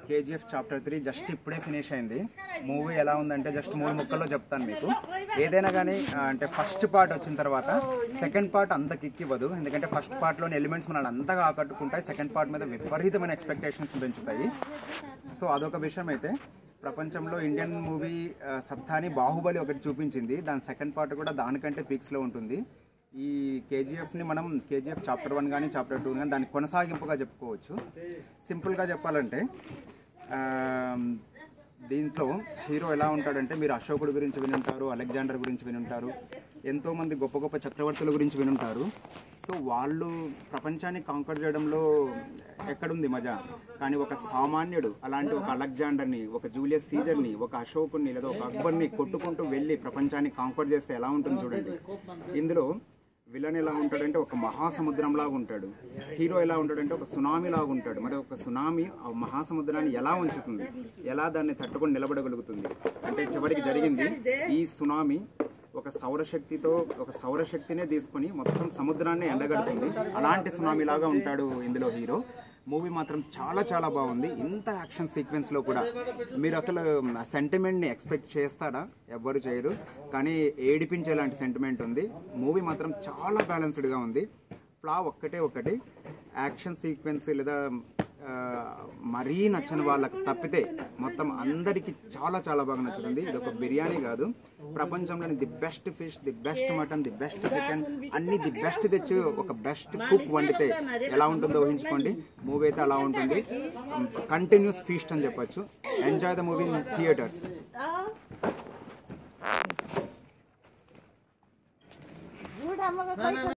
KGF chapter three just ఇప్పుడే finish అయింది movie ఎలా ఉందంటే జస్ట్ మూడు ముక్కల్లో చెప్తాను మీకు ఏదైనా కానీ ఆ, అంటే ఫస్ట్ పార్ట్ వచ్చిన తర్వాత సెకండ్ పార్ట్ అంత కిక్ ఇవ్వదు ఎందుకంటే ఫస్ట్ పార్ట్లోని ఎలిమెంట్స్ మనల్ని అంతగా ఆకట్టుకుంటాయి సెకండ్ పార్ట్ మీద విపరీతమైన ఎక్స్పెక్టేషన్స్ పెంచుతాయి సో అదొక విషయం అయితే ప్రపంచంలో ఇండియన్ మూవీ ఆ, సత్తాని బాహుబలి ఒకటి చూపించింది దాని సెకండ్ పార్ట్ కూడా దానికంటే పీక్స్లో ఉంటుంది ఈ కేజీఎఫ్ని మనం కేజీఎఫ్ చాప్టర్ వన్ కానీ చాప్టర్ టూ కానీ దాన్ని కొనసాగింపుగా చెప్పుకోవచ్చు సింపుల్గా చెప్పాలంటే ఆ, దీంట్లో హీరో ఎలా ఉంటాడంటే మీరు అశోకుడు గురించి వినుంటారు అలెగ్జాండర్ గురించి వినుంటారు ఎంతోమంది గొప్ప గొప్ప చక్రవర్తుల గురించి వినుంటారు సో వాళ్ళు ప్రపంచాన్ని కాంకర్ చేయడంలో ఎక్కడుంది మజా కానీ ఒక సామాన్యుడు అలాంటి ఒక అలెగ్జాండర్ని ఒక జూలియస్ సీజర్ని ఒక అశోకుని లేదా ఒక అక్బర్ని కొట్టుకుంటూ వెళ్ళి ప్రపంచాన్ని కాంకర్ చేస్తే ఎలా ఉంటుంది చూడండి ఇందులో విలన్ ఎలా ఉంటాడంటే ఒక మహాసముద్రం లాగా ఉంటాడు హీరో ఎలా ఉంటాడంటే ఒక సునామీ లాగా ఉంటాడు మరి ఒక సునామీ ఆ మహాసముద్రాన్ని ఎలా ఉంచుతుంది ఎలా దాన్ని తట్టుకొని నిలబడగలుగుతుంది అంటే చివరికి జరిగింది ఈ సునామీ ఒక సౌరశక్తితో ఒక సౌరశక్తినే తీసుకొని మొత్తం సముద్రాన్ని ఎండగడుతుంది అలాంటి సునామీ లాగా ఉంటాడు ఇందులో హీరో మూవీ మాత్రం చాలా చాలా బాగుంది ఇంత యాక్షన్ సీక్వెన్స్ లో కూడా మీరు అసలు సెంటిమెంట్ ని ఎక్స్పెక్ట్ చేస్తారా ఎవ్వరు చేయరు కానీ ఏడిపించేలాంటి సెంటిమెంట్ ఉంది మూవీ మాత్రం చాలా బ్యాలెన్స్డ్ గా ఉంది ఫ్లా ఒక్కటే ఒకటి యాక్షన్ సీక్వెన్స్ లేదా ఆ, మరీ నచ్చని వాళ్ళకి తప్పితే మొత్తం అందరికీ చాలా చాలా బాగా నచ్చుతుంది ఇది ఒక బిర్యానీ కాదు ప్రపంచంలోని the best fish the best mutton the best chicken అన్ని ది బెస్ట్ తెచ్చి ఒక బెస్ట్ కుక్ వండితే ఎలా ఉంటుందో ఊహించుకోండి మూవీ అయితే అలా ఉంటుంది కంటిన్యూస్ ఫీస్ట్ అని చెప్పొచ్చు enjoy the movie in theatres చూడమ్మ